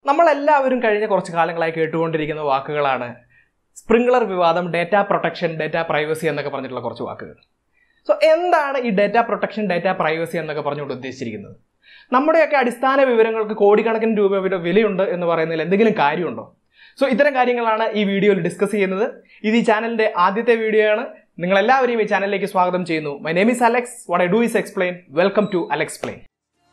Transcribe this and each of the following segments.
നമ്മളെല്ലാവരും കഴിഞ്ഞ കുറച്ച് കാലങ്ങളായി കേട്ടുകൊണ്ടിരിക്കുന്ന വാക്കുകളാണ് സ്പ്രിംഗ്ലർ വിവാദം ഡേറ്റ പ്രൊട്ടക്ഷൻ ഡേറ്റ പ്രൈവസി എന്നൊക്കെ പറഞ്ഞിട്ടുള്ള കുറച്ച് വാക്കുകൾ സോ എന്താണ് ഈ ഡേറ്റ പ്രൊട്ടക്ഷൻ ഡേറ്റ പ്രൈവസി എന്നൊക്കെ പറഞ്ഞുകൊണ്ട് ഉദ്ദേശിച്ചിരിക്കുന്നത് നമ്മുടെയൊക്കെ അടിസ്ഥാന വിവരങ്ങൾക്ക് കോടിക്കണക്കിന് രൂപയുടെ വിലയുണ്ട് എന്ന് പറയുന്നതിൽ എന്തെങ്കിലും കാര്യമുണ്ടോ സോ ഇത്തരം കാര്യങ്ങളാണ് ഈ വീഡിയോയിൽ ഡിസ്കസ് ചെയ്യുന്നത് ഇത് ഈ ചാനലിന്റെ ആദ്യത്തെ വീഡിയോ ആണ് നിങ്ങൾ എല്ലാവരെയും ഈ ചാനലിലേക്ക് സ്വാഗതം ചെയ്യുന്നു my name is Alex what I do is explain welcome to Alex plain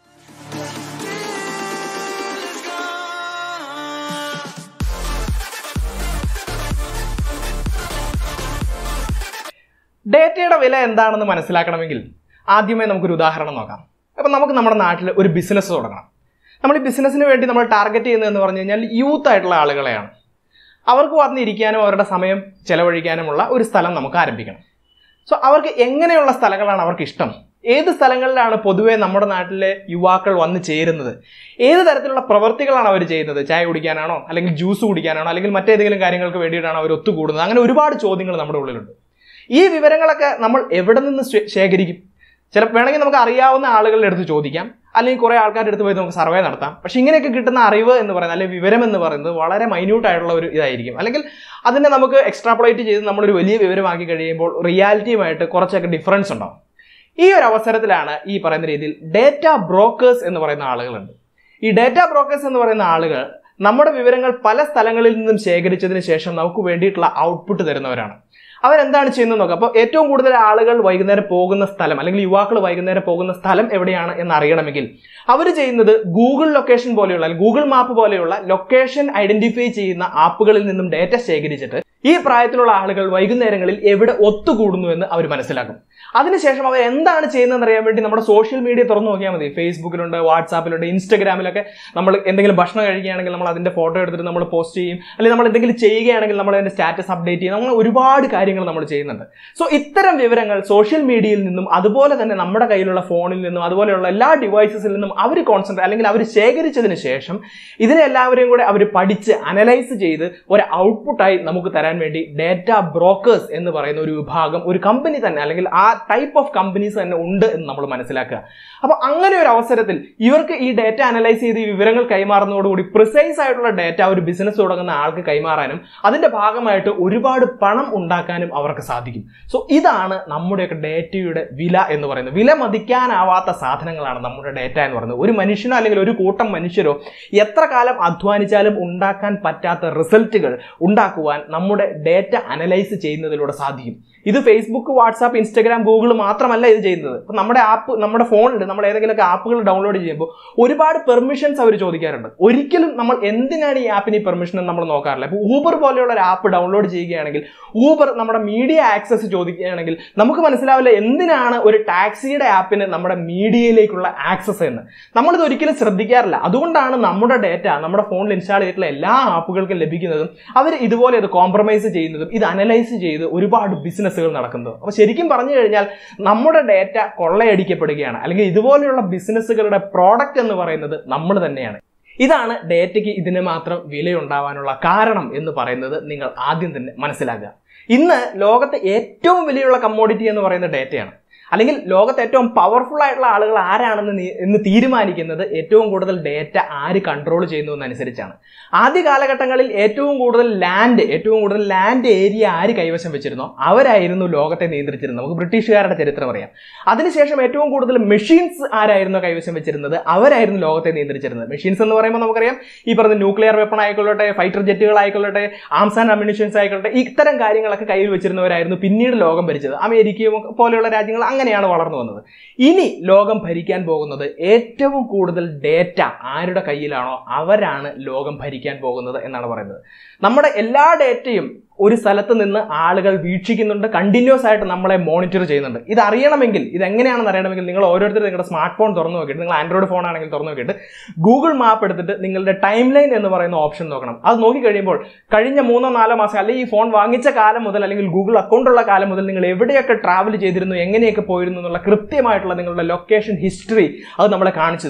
ഡേറ്റയുടെ വില എന്താണെന്ന് മനസ്സിലാക്കണമെങ്കിൽ ആദ്യമേ നമുക്കൊരു ഉദാഹരണം നോക്കാം അപ്പം നമുക്ക് നമ്മുടെ നാട്ടിൽ ഒരു ബിസിനസ് തുടങ്ങണം നമ്മൾ ഈ ബിസിനസ്സിന് വേണ്ടി നമ്മൾ ടാർഗറ്റ് ചെയ്യുന്നതെന്ന് പറഞ്ഞു കഴിഞ്ഞാൽ യൂത്ത് ആയിട്ടുള്ള ആളുകളെയാണ് അവർക്ക് വന്നിരിക്കാനും അവരുടെ സമയം ചെലവഴിക്കാനുമുള്ള ഒരു സ്ഥലം നമുക്ക് ആരംഭിക്കണം സോ അവർക്ക് എങ്ങനെയുള്ള സ്ഥലങ്ങളാണ് അവർക്ക് ഇഷ്ടം ഏത് സ്ഥലങ്ങളിലാണ് പൊതുവെ നമ്മുടെ നാട്ടിലെ യുവാക്കൾ വന്ന് ചേരുന്നത് ഏത് തരത്തിലുള്ള പ്രവൃത്തികളാണ് അവർ ചെയ്യുന്നത് ചായ കുടിക്കാനാണോ അല്ലെങ്കിൽ ജ്യൂസ് കുടിക്കാനാണോ അല്ലെങ്കിൽ മറ്റേതെങ്കിലും കാര്യങ്ങൾക്ക് വേണ്ടിയിട്ടാണോ അവർ ഒത്തുകൂടുന്നത് അങ്ങനെ ഒരുപാട് ചോദ്യങ്ങൾ നമ്മുടെ ഉള്ളിലുണ്ട് ഈ വിവരങ്ങളൊക്കെ നമ്മൾ എവിടെ നിന്ന് ശേ- ശേഖരിക്കും ചില വേണമെങ്കിൽ നമുക്ക് അറിയാവുന്ന ആളുകളുടെ അടുത്ത് ചോദിക്കാം അല്ലെങ്കിൽ കുറേ ആൾക്കാരുടെ അടുത്ത് പോയി നമുക്ക് സർവേ നടത്താം പക്ഷെ ഇങ്ങനെയൊക്കെ കിട്ടുന്ന അറിവ് എന്ന് പറയുന്നത് അല്ലെങ്കിൽ വിവരം എന്ന് പറയുന്നത് വളരെ മൈന്യൂട്ട് ആയിട്ടുള്ള ഒരു ഇതായിരിക്കും അല്ലെങ്കിൽ അതിനെ നമുക്ക് എക്സ്ട്രാപ്പുലേറ്റ് ചെയ്ത് നമ്മളൊരു വലിയ വിവരമാക്കി കഴിയുമ്പോൾ റിയാലിറ്റിയുമായിട്ട് കുറച്ചൊക്കെ ഡിഫറൻസ് ഉണ്ടാവും ഈ ഒരു അവസരത്തിലാണ് ഈ പറയുന്ന രീതിയിൽ ഡേറ്റ ബ്രോക്കേഴ്സ് എന്ന് പറയുന്ന ആളുകളുണ്ട് ഈ ഡേറ്റ ബ്രോക്കേഴ്സ് എന്ന് പറയുന്ന ആളുകൾ നമ്മുടെ വിവരങ്ങൾ പല സ്ഥലങ്ങളിൽ നിന്നും ശേഖരിച്ചതിന് ശേഷം നമുക്ക് വേണ്ടിയിട്ടുള്ള ഔട്ട്പുട്ട് തരുന്നവരാണ് അവരെന്താണ് ചെയ്യുന്നത് നോക്കാം അപ്പോൾ ഏറ്റവും കൂടുതൽ ആളുകൾ വൈകുന്നേരം പോകുന്ന സ്ഥലം അല്ലെങ്കിൽ യുവാക്കൾ വൈകുന്നേരം പോകുന്ന സ്ഥലം എവിടെയാണ് എന്ന് അറിയണമെങ്കിൽ അവർ ചെയ്യുന്നത് ഗൂഗിൾ ലൊക്കേഷൻ പോലെയുള്ള അല്ലെങ്കിൽ ഗൂഗിൾ മാപ്പ് പോലെയുള്ള ലൊക്കേഷൻ ഐഡന്റിഫൈ ചെയ്യുന്ന ആപ്പുകളിൽ നിന്നും ഡേറ്റ ശേഖരിച്ചിട്ട് ഈ പ്രായത്തിലുള്ള ആളുകൾ വൈകുന്നേരങ്ങളിൽ എവിടെ ഒത്തുകൂടുന്നു എന്ന് അവർ മനസ്സിലാക്കും അതിനുശേഷം അവർ എന്താണ് ചെയ്യുന്നതെന്ന് അറിയാൻ വേണ്ടി നമ്മുടെ സോഷ്യൽ മീഡിയ തുറന്നു നോക്കിയാൽ മതി ഫേസ്ബുക്കിലുണ്ട് വാട്സാപ്പിലുണ്ട് ഇൻസ്റ്റഗ്രാമിലൊക്കെ നമ്മൾ എന്തെങ്കിലും ഭക്ഷണം കഴിക്കുകയാണെങ്കിൽ നമ്മൾ അതിന്റെ ഫോട്ടോ എടുത്തിട്ട് നമ്മൾ പോസ്റ്റ് ചെയ്യും അല്ലെങ്കിൽ നമ്മൾ എന്തെങ്കിലും ചെയ്യുകയാണെങ്കിൽ നമ്മൾ അതിന്റെ സ്റ്റാറ്റസ് അപ്ഡേറ്റ് ചെയ്യും നമ്മൾ ഒരുപാട് കാര്യങ്ങൾ നമ്മൾ ചെയ്യുന്നുണ്ട് സോ ഇത്തരം വിവരങ്ങൾ സോഷ്യൽ മീഡിയയിൽ നിന്നും അതുപോലെ തന്നെ നമ്മുടെ കയ്യിലുള്ള ഫോണിൽ നിന്നും അതുപോലെയുള്ള എല്ലാ ഡിവൈസസിൽ നിന്നും അവർ കോൺസെൻട്രേറ്റ് അല്ലെങ്കിൽ അവർ ശേഖരിച്ചതിന് ശേഷം ഇതിനെ എല്ലാവരെയും കൂടെ അവർ പഠിച്ച് അനലൈസ് ചെയ്ത് ഒരു ഔട്ട്പുട്ടായി നമുക്ക് തരാൻ വേണ്ടി ഡേറ്റ ബ്രോക്കേഴ്സ് എന്ന് പറയുന്ന ഒരു വിഭാഗം ഒരു കമ്പനി തന്നെ അല്ലെങ്കിൽ ആ ടൈപ്പ് ഓഫ് കമ്പനീസ് തന്നെ ഉണ്ട് എന്ന് നമ്മൾ മനസ്സിലാക്കുക അപ്പോൾ അങ്ങനെ ഒരു അവസരത്തിൽ ഇവർക്ക് ഈ ഡേറ്റ അനലൈസ് ചെയ്ത് ഈ വിവരങ്ങൾ കൈമാറുന്നതോടുകൂടി പ്രിസൈസ് ആയിട്ടുള്ള ഡേറ്റ ഒരു ബിസിനസ് തുടങ്ങുന്ന ആൾക്ക് കൈമാറാനും അതിന്റെ ഭാഗമായിട്ട് ഒരുപാട് പണം ഉണ്ടാക്കാനും അവർക്ക് സാധിക്കും സോ ഇതാണ് നമ്മുടെയൊക്കെ ഡേറ്റയുടെ വില എന്ന് പറയുന്നത് വില മതിക്കാനാവാത്ത സാധനങ്ങളാണ് നമ്മുടെ ഡേറ്റ എന്ന് പറയുന്നത് ഒരു മനുഷ്യനോ അല്ലെങ്കിൽ ഒരു കൂട്ടം മനുഷ്യരോ എത്ര കാലം അധ്വാനിച്ചാലും ഉണ്ടാക്കാൻ പറ്റാത്ത റിസൾട്ടുകൾ ഉണ്ടാക്കുവാൻ നമ്മുടെ ഡേറ്റ അനലൈസ് ചെയ്യുന്നതിലൂടെ സാധിക്കും ഇത് ഫേസ്ബുക്ക് വാട്സാപ്പ് ഇൻസ്റ്റാഗ്രാം ഗൂഗിൾ മാത്രമല്ല ഇത് ചെയ്യുന്നത് ഇപ്പൊ നമ്മുടെ ആപ്പ് നമ്മുടെ ഫോണിൽ നമ്മൾ ഏതെങ്കിലുമൊക്കെ ആപ്പുകൾ ഡൗൺലോഡ് ചെയ്യുമ്പോൾ ഒരുപാട് പെർമിഷൻസ് അവർ ചോദിക്കാറുണ്ട് ഒരിക്കലും നമ്മൾ എന്തിനാണ് ഈ ആപ്പിന് ഈ പെർമിഷൻ എന്ന് നമ്മൾ നോക്കാറില്ല ഇപ്പോൾ ഊബർ പോലെയുള്ള ഒരു ആപ്പ് ഡൗൺലോഡ് ചെയ്യുകയാണെങ്കിൽ ഊബർ നമ്മുടെ മീഡിയ ആക്സസ് ചോദിക്കുകയാണെങ്കിൽ നമുക്ക് മനസ്സിലാവില്ല എന്തിനാണ് ഒരു ടാക്സിയുടെ ആപ്പിന് നമ്മുടെ മീഡിയയിലേക്കുള്ള ആക്സസ് എന്ന് നമ്മളിത് ഒരിക്കലും ശ്രദ്ധിക്കാറില്ല അതുകൊണ്ടാണ് നമ്മുടെ ഡേറ്റ നമ്മുടെ ഫോണിൽ ഇൻസ്റ്റാൾ ചെയ്തിട്ടുള്ള എല്ലാ ആപ്പുകൾക്കും ലഭിക്കുന്നതും അവർ ഇതുപോലെ ഇത് കോംപ്രമൈസ് ചെയ്യുന്നതും ഇത് അനലൈസ് ചെയ്ത് ഒരുപാട് ബിസിനസ്സുകൾ നടക്കുന്നതും അപ്പോൾ ശരിക്കും പറഞ്ഞു കഴിഞ്ഞാൽ നമ്മുടെ ഡേറ്റ കൊള്ളയടിക്കപ്പെടുകയാണ് അല്ലെങ്കിൽ ഇതുപോലെയുള്ള ബിസിനസ്സുകളുടെ പ്രോഡക്റ്റ് എന്ന് പറയുന്നത് നമ്മൾ തന്നെയാണ് ഇതാണ് ഡേറ്റയ്ക്ക് ഇതിന് മാത്രം വിലയുണ്ടാവാനുള്ള കാരണം എന്ന് പറയുന്നത് നിങ്ങൾ ആദ്യം തന്നെ മനസ്സിലാക്കുക ഇന്ന് ലോകത്തെ ഏറ്റവും വിലയുള്ള കമ്മോഡിറ്റി എന്ന് പറയുന്നത് ഡേറ്റയാണ് അല്ലെങ്കിൽ ലോകത്തെ ഏറ്റവും പവർഫുൾ ആയിട്ടുള്ള ആളുകൾ ആരാണെന്ന് നീ- എന്ന് തീരുമാനിക്കുന്നത് ഏറ്റവും കൂടുതൽ ഡേറ്റ ആര് കൺട്രോൾ ചെയ്യുന്നു എന്നനുസരിച്ചാണ് ആദ്യ കാലഘട്ടങ്ങളിൽ ഏറ്റവും കൂടുതൽ ലാൻഡ് ഏറ്റവും കൂടുതൽ ലാൻഡ് ഏരിയ ആര് കൈവശം വെച്ചിരുന്നോ അവരായിരുന്നു ലോകത്തെ നിയന്ത്രിച്ചിരുന്നത് നമുക്ക് ബ്രിട്ടീഷുകാരുടെ ചരിത്രം അറിയാം അതിനുശേഷം ഏറ്റവും കൂടുതൽ മെഷീൻസ് ആരായിരുന്നു കൈവശം വെച്ചിരുന്നത് അവരായിരുന്നു ലോകത്തെ നിയന്ത്രിച്ചിരുന്നത് മെഷീൻസ് എന്ന് പറയുമ്പോൾ നമുക്കറിയാം ഈ പറഞ്ഞ ന്യൂക്ലിയർ വെപ്പൺ ആയിക്കൊള്ളട്ടെ ഫൈറ്റർ ജെറ്റുകൾ ആയിക്കൊള്ളട്ടെ ആംസ് ആൻഡ് അമ്യൂണിഷൻസ് ആയിക്കൊള്ളട്ടെ ഇത്തരം കാര്യങ്ങളൊക്കെ കയ്യിൽ വെച്ചിരുന്നവരായിരുന്നു പിന്നീട് ലോകം ഭരിച്ചത് അമേരിക്കയും പോലെയുള്ള രാജ്യങ്ങൾ അങ്ങനെയാണ് വളർന്നു വന്നത് ഇനി ലോകം ഭരിക്കാൻ പോകുന്നത് ഏറ്റവും കൂടുതൽ ഡേറ്റ ആരുടെ കയ്യിലാണോ അവരാണ് ലോകം ഭരിക്കാൻ പോകുന്നത് എന്നാണ് പറയുന്നത് നമ്മുടെ എല്ലാ ഡേറ്റയും ഒരു സ്ഥലത്ത് നിന്ന് ആളുകൾ വീക്ഷിക്കുന്നുണ്ട് കണ്ടിന്യൂസ് ആയിട്ട് നമ്മളെ മോണിറ്റർ ചെയ്യുന്നുണ്ട് ഇത് അറിയണമെങ്കിൽ ഇത് എങ്ങനെയാണെന്ന് അറിയണമെങ്കിൽ നിങ്ങൾ ഓരോരുത്തരും നിങ്ങളുടെ സ്മാർട്ട് ഫോൺ തുറന്നു നോക്കിയിട്ട് നിങ്ങൾ ആൻഡ്രോയിഡ് ഫോൺ ആണെങ്കിൽ തുറന്നു നോക്കിയിട്ട് ഗൂഗിൾ മാപ്പ് എടുത്തിട്ട് നിങ്ങളുടെ ടൈം ലൈൻ എന്ന് പറയുന്ന ഓപ്ഷൻ നോക്കണം അത് നോക്കി കഴിയുമ്പോൾ കഴിഞ്ഞ മൂന്നോ നാലോ മാസം അല്ലെങ്കിൽ ഈ ഫോൺ വാങ്ങിച്ച കാലം മുതൽ അല്ലെങ്കിൽ ഗൂഗിൾ അക്കൗണ്ട് ഉള്ള കാലം മുതൽ നിങ്ങൾ എവിടെയൊക്കെ ട്രാവൽ ചെയ്തിരുന്നു എങ്ങനെയൊക്കെ പോയിരുന്നു എന്നുള്ള കൃത്യമായിട്ടുള്ള നിങ്ങളുടെ ലൊക്കേഷൻ ഹിസ്റ്ററി അത് നമ്മളെ കാണിച്ചു തരും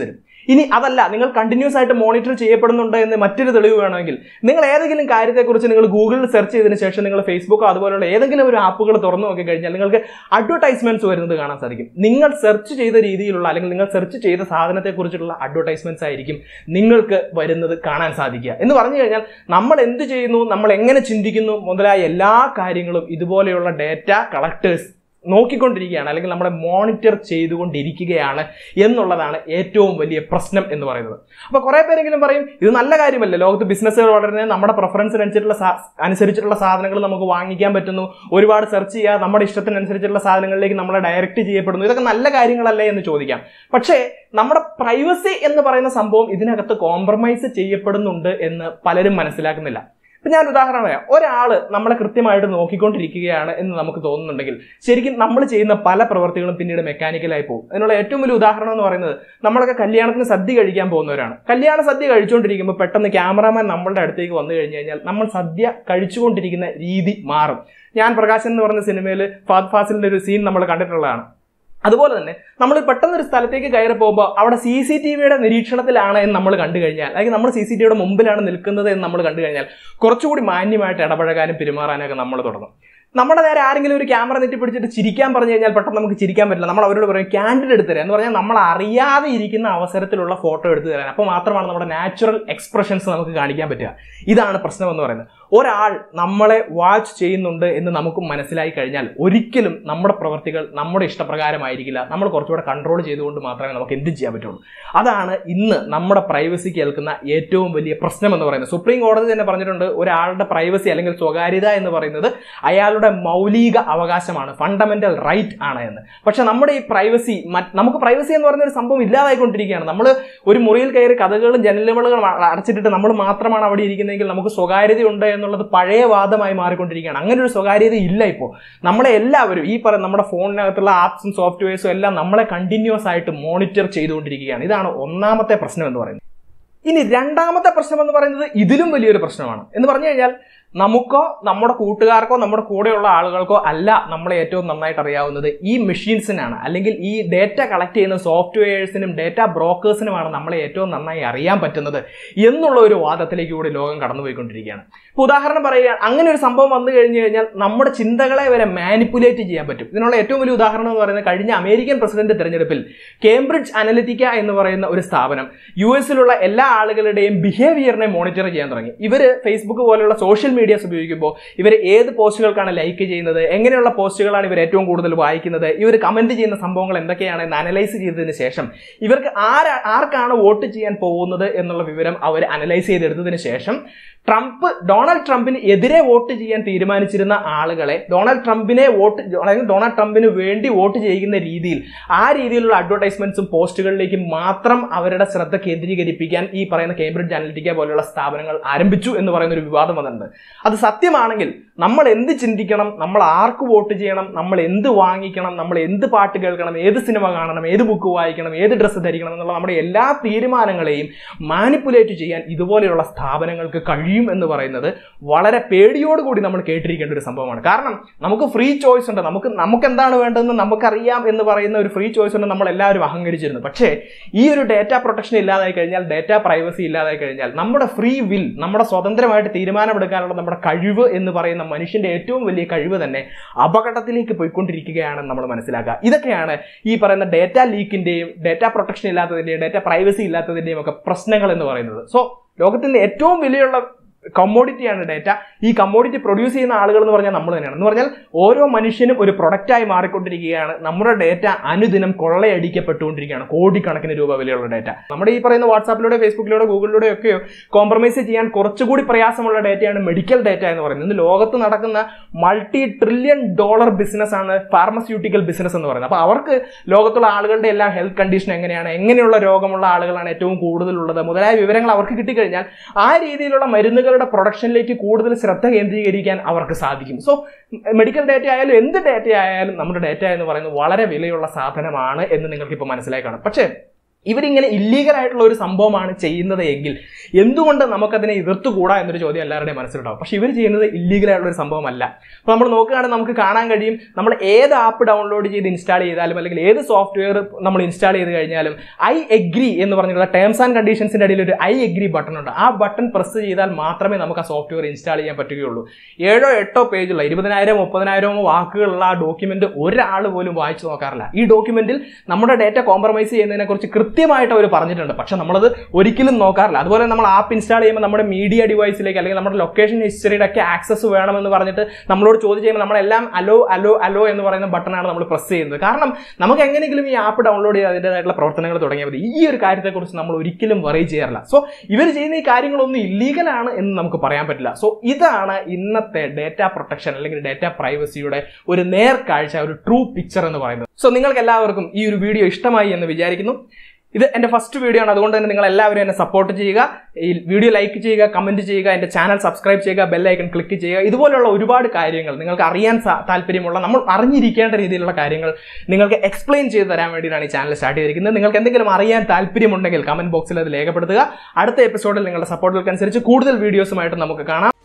ഇനി അതല്ല നിങ്ങൾ കണ്ടിന്യൂസ് ആയിട്ട് മോണിറ്റർ ചെയ്യപ്പെടുന്നുണ്ട് എന്ന് മറ്റൊരു തെളിവ് വേണമെങ്കിൽ നിങ്ങൾ ഏതെങ്കിലും കാര്യത്തെക്കുറിച്ച് നിങ്ങൾ ഗൂഗിളിൽ സെർച്ച് ചെയ്തതിന് ശേഷം നിങ്ങൾ ഫേസ്ബുക്കോ അതുപോലുള്ള ഏതെങ്കിലും ഒരു ആപ്പുകൾ തുറന്നു നോക്കി കഴിഞ്ഞാൽ നിങ്ങൾക്ക് അഡ്വർടൈസ്മെന്റ്സ് വരുന്നത് കാണാൻ സാധിക്കും നിങ്ങൾ സെർച്ച് ചെയ്ത രീതിയിലുള്ള അല്ലെങ്കിൽ നിങ്ങൾ സെർച്ച് ചെയ്ത സാധനത്തെക്കുറിച്ചുള്ള അഡ്വർടൈസ്മെന്റ്സ് ആയിരിക്കും നിങ്ങൾക്ക് വരുന്നത് കാണാൻ സാധിക്കുക എന്ന് പറഞ്ഞു കഴിഞ്ഞാൽ നമ്മൾ എന്ത് ചെയ്യുന്നു നമ്മൾ എങ്ങനെ ചിന്തിക്കുന്നു മുതലായ എല്ലാ കാര്യങ്ങളും ഇതുപോലെയുള്ള ഡേറ്റ കളക്ടേഴ്സ് നോക്കിക്കൊണ്ടിരിക്കുകയാണ് അല്ലെങ്കിൽ നമ്മളെ മോണിറ്റർ ചെയ്തുകൊണ്ടിരിക്കുകയാണ് എന്നുള്ളതാണ് ഏറ്റവും വലിയ പ്രശ്നം എന്ന് പറയുന്നത് അപ്പോൾ കുറേ പേരെങ്കിലും പറയും ഇത് നല്ല കാര്യമല്ലേ ലോകത്ത് ബിസിനസ്സുകൾ വളരുന്നത് നമ്മുടെ പ്രിഫറൻസിനനുസരിച്ചുള്ള സാ- അനുസരിച്ചിട്ടുള്ള സാധനങ്ങൾ നമുക്ക് വാങ്ങിക്കാൻ പറ്റുന്നു ഒരുപാട് സെർച്ച് ചെയ്യുക നമ്മുടെ ഇഷ്ടത്തിനനുസരിച്ചുള്ള സാധനങ്ങളിലേക്ക് നമ്മളെ ഡയറക്റ്റ് ചെയ്യപ്പെടുന്നു ഇതൊക്കെ നല്ല കാര്യങ്ങളല്ലേ എന്ന് ചോദിക്കാം പക്ഷേ നമ്മുടെ പ്രൈവസി എന്ന് പറയുന്ന സംഭവം ഇതിനകത്ത് കോംപ്രമൈസ് ചെയ്യപ്പെടുന്നുണ്ട് എന്ന് പലരും മനസ്സിലാക്കുന്നില്ല ഇപ്പൊ ഞാൻ ഉദാഹരണം പറയാം ഒരാൾ നമ്മളെ കൃത്യമായിട്ട് നോക്കിക്കൊണ്ടിരിക്കുകയാണ് എന്ന് നമുക്ക് തോന്നുന്നുണ്ടെങ്കിൽ ശരിക്കും നമ്മൾ ചെയ്യുന്ന പല പ്രവർത്തികളും പിന്നീട് മെക്കാനിക്കലായി പോകും അതിനുള്ള ഏറ്റവും വലിയ ഉദാഹരണം എന്ന് പറയുന്നത് നമ്മളൊക്കെ കല്യാണത്തിന് സദ്യ കഴിക്കാൻ പോകുന്നവരാണ് കല്യാണ സദ്യ കഴിച്ചുകൊണ്ടിരിക്കുമ്പോൾ പെട്ടെന്ന് ക്യാമറാമാൻ നമ്മളുടെ അടുത്തേക്ക് വന്നു കഴിഞ്ഞു കഴിഞ്ഞാൽ നമ്മൾ സദ്യ കഴിച്ചുകൊണ്ടിരിക്കുന്ന രീതി മാറും ഞാൻ പ്രകാശൻ എന്ന് പറഞ്ഞ സിനിമയിൽ ഫാദ് ഫാസിലിന്റെ ഒരു സീൻ നമ്മൾ കണ്ടിട്ടുള്ളതാണ് അതുപോലെ തന്നെ നമ്മൾ പെട്ടെന്ന് ഒരു സ്ഥലത്തേക്ക് കയറി പോകുമ്പോൾ അവിടെ സി സി ടി വിയുടെ നിരീക്ഷണത്തിലാണ് എന്ന് നമ്മൾ കണ്ടു കഴിഞ്ഞാൽ അല്ലെങ്കിൽ നമ്മൾ സി സി ടി വിയുടെ മുമ്പിലാണ് നിൽക്കുന്നത് എന്ന് നമ്മൾ കണ്ടു കഴിഞ്ഞാൽ കുറച്ചുകൂടി മാന്യമായിട്ട് ഇടപഴകാനും പെരുമാറാനൊക്കെ നമ്മൾ തുടങ്ങും നമ്മുടെ നേരെ ആരെങ്കിലും ഒരു ക്യാമറ നെറ്റി പിടിച്ചിട്ട് ചിരിക്കാൻ പറഞ്ഞു കഴിഞ്ഞാൽ പെട്ടെന്ന് നമുക്ക് ചിരിക്കാൻ പറ്റില്ല നമ്മൾ അവരോട് പറയും ക്യാൻഡിൽ എടുത്ത് തരാം എന്ന് പറഞ്ഞാൽ നമ്മൾ അറിയാതെ ഇരിക്കുന്ന അവസരത്തിലുള്ള ഫോട്ടോ എടുത്ത് തരാൻ അപ്പോൾ മാത്രമാണ് നമ്മുടെ നാച്ചുറൽ എക്സ്പ്രഷൻസ് നമുക്ക് കാണിക്കാൻ പറ്റുക ഇതാണ് പ്രശ്നം എന്ന് പറയുന്നത് ഒരാൾ നമ്മളെ വാച്ച് ചെയ്യുന്നുണ്ട് എന്ന് നമുക്ക് മനസ്സിലായി കഴിഞ്ഞാൽ ഒരിക്കലും നമ്മുടെ പ്രവർത്തികൾ നമ്മുടെ ഇഷ്ടപ്രകാരമായിരിക്കില്ല നമ്മൾ കുറച്ചുകൂടെ കൺട്രോൾ ചെയ്തുകൊണ്ട് മാത്രമേ നമുക്ക് എന്ത് ചെയ്യാൻ പറ്റുള്ളൂ അതാണ് ഇന്ന് നമ്മുടെ പ്രൈവസി കേൾക്കുന്ന ഏറ്റവും വലിയ പ്രശ്നം എന്ന് പറയുന്നത് സുപ്രീം കോടതി തന്നെ പറഞ്ഞിട്ടുണ്ട് ഒരാളുടെ പ്രൈവസി അല്ലെങ്കിൽ സ്വകാര്യത എന്ന് പറയുന്നത് അയാളുടെ മൗലിക അവകാശമാണ് ഫണ്ടമെന്റൽ റൈറ്റ് ആണ് എന്ന് പക്ഷെ നമ്മുടെ ഈ പ്രൈവസി നമുക്ക് പ്രൈവസി എന്ന് പറയുന്ന ഒരു സംഭവം ഇല്ലാതായിക്കൊണ്ടിരിക്കുകയാണ് നമ്മൾ ഒരു മുറിയിൽ കയറി കഥകളും ജനലുകളും അടച്ചിട്ടിട്ട് നമ്മൾ മാത്രമാണ് അവിടെ ഇരിക്കുന്നതെങ്കിൽ നമുക്ക് സ്വകാര്യതയുണ്ട് എന്നുള്ളത് പഴയ വാദമായി മാറിക്കൊണ്ടിരിക്കുകയാണ് അങ്ങനെ ഒരു സ്വകാര്യത ഇല്ല ഇപ്പോൾ നമ്മളെ എല്ലാവരും ഈ പറയുന്ന നമ്മുടെ ഫോണിനകത്തുള്ള ആപ്സും സോഫ്റ്റ്വെയർസും എല്ലാം നമ്മളെ കണ്ടിന്യൂസ് ആയിട്ട് മോണിറ്റർ ചെയ്തുകൊണ്ടിരിക്കുകയാണ് ഇതാണ് ഒന്നാമത്തെ പ്രശ്നം എന്ന് പറയുന്നത് ഇനി രണ്ടാമത്തെ പ്രശ്നം എന്ന് പറയുന്നത് ഇതിലും വലിയൊരു പ്രശ്നമാണ് എന്ന് പറഞ്ഞു കഴിഞ്ഞാൽ നമുക്കോ നമ്മുടെ കൂട്ടുകാർക്കോ നമ്മുടെ കൂടെയുള്ള ആളുകൾക്കോ അല്ല നമ്മളെ ഏറ്റവും നന്നായിട്ട് അറിയാവുന്നത് ഈ മെഷീൻസിനാണ് അല്ലെങ്കിൽ ഈ ഡേറ്റ കളക്ട് ചെയ്യുന്ന സോഫ്റ്റ്വെയർസിനും ഡേറ്റ ബ്രോക്കേഴ്സിനുമാണ് നമ്മളെ ഏറ്റവും നന്നായി അറിയാൻ പറ്റുന്നത് എന്നുള്ള ഒരു വാദത്തിലേക്ക് കൂടി ലോകം കടന്നുപോയിക്കൊണ്ടിരിക്കുകയാണ് ഇപ്പോൾ ഉദാഹരണം പറയുക അങ്ങനെ ഒരു സംഭവം വന്നു കഴിഞ്ഞു കഴിഞ്ഞാൽ നമ്മുടെ ചിന്തകളെ വരെ മാനിപ്പുലേറ്റ് ചെയ്യാൻ പറ്റും ഇതിനുള്ള ഏറ്റവും വലിയ ഉദാഹരണം എന്ന് പറയുന്നത് കഴിഞ്ഞ അമേരിക്കൻ പ്രസിഡന്റ് തെരഞ്ഞെടുപ്പിൽ കേംബ്രിഡ്ജ് അനലിറ്റിക്ക എന്ന് പറയുന്ന ഒരു സ്ഥാപനം യു എസിലുള്ള എല്ലാ ആളുകളുടെയും ബിഹേവിയറിനെ മോണിറ്റർ ചെയ്യാൻ തുടങ്ങി ഇവർ ഫേസ്ബുക്ക് പോലുള്ള സോഷ്യൽ മീഡിയാസ് ഉപയോഗിക്കുമ്പോൾ ഇവർ ഏത് പോസ്റ്റുകൾക്കാണ് ലൈക്ക് ചെയ്യുന്നത് എങ്ങനെയുള്ള പോസ്റ്റുകളാണ് ഇവർ ഏറ്റവും കൂടുതൽ വായിക്കുന്നത് ഇവർ കമന്റ് ചെയ്യുന്ന സംഭവങ്ങൾ എന്തൊക്കെയാണ് എന്ന് അനലൈസ് ചെയ്തതിന് ശേഷം ഇവർക്ക് ആരാ ആർക്കാണ് വോട്ട് ചെയ്യാൻ പോകുന്നത് എന്നുള്ള വിവരം അവർ അനലൈസ് ചെയ്തെടുത്തതിന് ശേഷം ട്രംപ് ഡൊണാൾഡ് ട്രംപിന് എതിരെ വോട്ട് ചെയ്യാൻ തീരുമാനിച്ചിരുന്ന ആളുകളെ ഡൊണാൾഡ് ട്രംപിനെ വോട്ട് അല്ലെങ്കിൽ ഡൊണാൾഡ് ട്രംപിന് വേണ്ടി വോട്ട് ചെയ്യുന്ന രീതിയിൽ ആ രീതിയിലുള്ള അഡ്വർടൈസ്മെന്റ്സും പോസ്റ്റുകളിലേക്ക് മാത്രം അവരുടെ ശ്രദ്ധ കേന്ദ്രീകരിപ്പിക്കാൻ ഈ പറയുന്ന കേംബ്രിഡ്ജ് അനലിറ്റിക്ക പോലെയുള്ള സ്ഥാപനങ്ങൾ ആരംഭിച്ചു എന്ന് പറയുന്ന ഒരു വിവാദം വന്നിട്ടുണ്ട് അത് സത്യമാണെങ്കിൽ നമ്മൾ എന്ത് ചിന്തിക്കണം നമ്മൾ ആർക്ക് വോട്ട് ചെയ്യണം നമ്മൾ എന്ത് വാങ്ങിക്കണം നമ്മൾ എന്ത് പാട്ട് കേൾക്കണം ഏത് സിനിമ കാണണം ഏത് ബുക്ക് വായിക്കണം ഏത് ഡ്രസ്സ് ധരിക്കണം എന്നുള്ള നമ്മുടെ എല്ലാ തീരുമാനങ്ങളെയും മാനിപ്പുലേറ്റ് ചെയ്യാൻ ഇതുപോലെയുള്ള സ്ഥാപനങ്ങൾക്ക് കഴിയും എന്ന് പറയുന്നത് വളരെ പേടിയോടുകൂടി നമ്മൾ കേട്ടിരിക്കേണ്ട ഒരു സംഭവമാണ് കാരണം നമുക്ക് ഫ്രീ ചോയ്സ് ഉണ്ട് നമുക്ക് നമുക്ക് എന്താണ് വേണ്ടതെന്ന് നമുക്കറിയാം എന്ന് പറയുന്ന ഒരു ഫ്രീ ചോയ്സ് ഉണ്ട് നമ്മൾ എല്ലാവരും അഹങ്കരിച്ചിരുന്നു പക്ഷേ ഈ ഒരു ഡേറ്റ പ്രൊട്ടക്ഷൻ ഇല്ലാതായി കഴിഞ്ഞാൽ ഡേറ്റ പ്രൈവസി ഇല്ലാതായി കഴിഞ്ഞാൽ നമ്മുടെ ഫ്രീ വിൽ നമ്മുടെ സ്വതന്ത്രമായിട്ട് തീരുമാനമെടുക്കാനുള്ള നമ്മുടെ കഴിവ് എന്ന് പറയുന്ന മനുഷ്യന്റെ ഏറ്റവും വലിയ കഴിവ് തന്നെ അപകടത്തിലേക്ക് പോയിക്കൊണ്ടിരിക്കുകയാണെന്ന് നമ്മൾ മനസ്സിലാക്കുക ഇതൊക്കെയാണ് ഈ പറയുന്ന ഡേറ്റ ലീക്കിന്റെയും ഡേറ്റ പ്രൊട്ടക്ഷൻ ഇല്ലാത്തതിന്റെയും ഡേറ്റ പ്രൈവസി ഇല്ലാത്തതിന്റെയും ഒക്കെ പ്രശ്നങ്ങൾ എന്ന് പറയുന്നത് സോ ലോകത്തിന്റെ ഏറ്റവും വിലയുള്ള കമ്മോഡിറ്റിയാണ് ഡേറ്റ ഈ കമ്മോഡിറ്റി പ്രൊഡ്യൂസ് ചെയ്യുന്ന ആളുകൾ എന്ന് പറഞ്ഞാൽ നമ്മൾ തന്നെയാണ് എന്ന് പറഞ്ഞാൽ ഓരോ മനുഷ്യനും ഒരു പ്രൊഡക്റ്റായി മാറിക്കൊണ്ടിരിക്കുകയാണ് നമ്മുടെ ഡേറ്റ അനുദിനം കൊള്ളയടിക്കപ്പെട്ടുകൊണ്ടിരിക്കുകയാണ് കോടിക്കണക്കിന് രൂപ വിലയുള്ള ഡേറ്റ നമ്മുടെ ഈ പറയുന്ന വാട്സാപ്പിലൂടെ ഫേസ്ബുക്കിലൂടെ ഗൂഗിളിലൂടെ ഒക്കെയോ കോംപ്രമൈസ് ചെയ്യാൻ കുറച്ചുകൂടി പ്രയാസമുള്ള ഡേറ്റയാണ് മെഡിക്കൽ ഡേറ്റ എന്ന് പറയുന്നത് ഇന്ന് ലോകത്ത് നടക്കുന്ന മൾട്ടി ട്രില്യൺ ഡോളർ ബിസിനസ് ആണ് ഫാർമസ്യൂട്ടിക്കൽ ബിസിനസ് എന്ന് പറയുന്നത് അപ്പോൾ അവർക്ക് ലോകത്തുള്ള ആളുകളുടെ എല്ലാം ഹെൽത്ത് കണ്ടീഷൻ എങ്ങനെയാണ് എങ്ങനെയുള്ള രോഗമുള്ള ആളുകളാണ് ഏറ്റവും കൂടുതലുള്ളത് മുതലായ വിവരങ്ങൾ അവർക്ക് കിട്ടിക്കഴിഞ്ഞാൽ ആ രീതിയിലുള്ള മരുന്നുകളുടെ പ്രൊഡക്ഷനിലേക്ക് കൂടുതൽ ശ്രദ്ധ കേന്ദ്രീകരിക്കാൻ അവർക്ക് സാധിക്കും സോ മെഡിക്കൽ ഡേറ്റ ആയാലും എന്ത് ഡേറ്റ ആയാലും നമ്മുടെ ഡേറ്റ എന്ന് പറയുന്നത് വളരെ വിലയുള്ള സാധനമാണ് എന്ന് നിങ്ങൾക്ക് ഇപ്പോൾ മനസ്സിലായി കാണും പക്ഷേ ഇവരിങ്ങനെ ഇല്ലീഗൽ ആയിട്ടുള്ള ഒരു സംഭവമാണ് ചെയ്യുന്നത് എങ്കിൽ എന്തുകൊണ്ട് നമുക്കതിനെ എതിർത്തുകൂടാ എന്നൊരു ചോദ്യം എല്ലാവരുടെയും മനസ്സിലുണ്ടാവും പക്ഷെ ഇവർ ചെയ്യുന്നത് ഇല്ലീഗൽ ആയിട്ടുള്ള ഒരു സംഭവമല്ല അപ്പോൾ നമ്മൾ നോക്കുകയാണെങ്കിൽ നമുക്ക് കാണാൻ കഴിയും നമ്മൾ ഏത് ആപ്പ് ഡൗൺലോഡ് ചെയ്ത് ഇൻസ്റ്റാൾ ചെയ്താലും അല്ലെങ്കിൽ ഏത് സോഫ്റ്റ്വെയർ നമ്മൾ ഇൻസ്റ്റാൾ ചെയ്ത് കഴിഞ്ഞാലും ഐ എഗ്രി എന്ന് പറഞ്ഞിട്ടുള്ള ടേംസ് ആൻഡ് കണ്ടീഷൻസിന്റെ അടിയിൽ ഒരു ഐ എഗ്രി ബട്ടൺ ഉണ്ട് ആ ബട്ടൺ പ്രസ് ചെയ്താൽ മാത്രമേ നമുക്ക് ആ സോഫ്റ്റ്വെയർ ഇൻസ്റ്റാൾ ചെയ്യാൻ പറ്റുകയുള്ളൂ ഏഴോ എട്ടോ പേജുള്ള ഇരുപതിനായിരം മുപ്പതിനായിരമോ വാക്കുകളുള്ള ആ ഡോക്യുമെന്റ് ഒരാൾ പോലും വായിച്ചു നോക്കാറില്ല ഈ ഡോക്യുമെന്റിൽ നമ്മുടെ ഡേറ്റ കോംപ്രമൈസ് ചെയ്യുന്നതിനെ കുറിച്ച് കൃത്യമായിട്ട് അവർ പറഞ്ഞിട്ടുണ്ട് പക്ഷെ നമ്മളത് ഒരിക്കലും നോക്കാറില്ല അതുപോലെ നമ്മൾ ആപ്പ് ഇൻസ്റ്റാൾ ചെയ്യുമ്പോൾ നമ്മുടെ മീഡിയ ഡിവൈസിലേക്ക് അല്ലെങ്കിൽ നമ്മുടെ ലൊക്കേഷൻ ഹിസ്റ്ററിയുടെ ഒക്കെ ആക്സസ് വേണമെന്ന് പറഞ്ഞിട്ട് നമ്മളോട് ചോദ്യം ചെയ്യുമ്പോൾ നമ്മളെല്ലാം അലോ അലോ അലോ എന്ന് പറയുന്ന ബട്ടണാണ് നമ്മൾ പ്രസ് ചെയ്യുന്നത് കാരണം നമുക്ക് എങ്ങനെയെങ്കിലും ഈ ആപ്പ് ഡൗൺലോഡ് ചെയ്ത് അതിൻ്റെതായിട്ടുള്ള പ്രവർത്തനങ്ങൾ തുടങ്ങിയാൽ മതി ഈ ഒരു കാര്യത്തെക്കുറിച്ച് നമ്മൾ ഒരിക്കലും വറി ചെയ്യാറില്ല സോ ഇവർ ചെയ്യുന്ന ഈ കാര്യങ്ങളൊന്നും ഇല്ലീഗലാണ് എന്ന് നമുക്ക് പറയാൻ പറ്റില്ല സോ ഇതാണ് ഇന്നത്തെ ഡേറ്റ പ്രൊട്ടക്ഷൻ അല്ലെങ്കിൽ ഡേറ്റ പ്രൈവസിയുടെ ഒരു നേർക്കാഴ്ച ഒരു ട്രൂ പിക്ചർ എന്ന് പറയുന്നത് സോ നിങ്ങൾക്ക് എല്ലാവർക്കും ഈ ഒരു വീഡിയോ ഇഷ്ടമായി എന്ന് വിചാരിക്കുന്നു ഇത് എൻ്റെ ഫസ്റ്റ് വീഡിയോ ആണ് അതുകൊണ്ട് തന്നെ നിങ്ങൾ എല്ലാവരും എന്നെ സപ്പോർട്ട് ചെയ്യുക ഈ വീഡിയോ ലൈക്ക് ചെയ്യുക കമന്റ് ചെയ്യുക എൻ്റെ ചാനൽ സബ്സ്ക്രൈബ് ചെയ്യുക ബെല്ലൈക്കൺ ക്ലിക്ക് ചെയ്യുക ഇതുപോലുള്ള ഒരുപാട് കാര്യങ്ങൾ നിങ്ങൾക്ക് അറിയാൻ സാ- താല്പര്യമുള്ള നമ്മൾ അറിഞ്ഞിരിക്കേണ്ട രീതിയിലുള്ള കാര്യങ്ങൾ നിങ്ങൾക്ക് എക്സ്പ്ലെയിൻ ചെയ്ത് തരാൻ വേണ്ടിയിട്ടാണ് ഈ ചാനൽ സ്റ്റാർട്ട് ചെയ്തിരിക്കുന്നത് നിങ്ങൾക്ക് എന്തെങ്കിലും അറിയാൻ താല്പര്യമുണ്ടെങ്കിൽ കമന്റ് ബോക്സിൽ അത് രേഖപ്പെടുത്തുക അടുത്ത എപ്പിസോഡിൽ നിങ്ങളുടെ സപ്പോർട്ടുകൾക്കനുസരിച്ച് കൂടുതൽ വീഡിയോസുമായിട്ട് നമുക്ക് കാണാം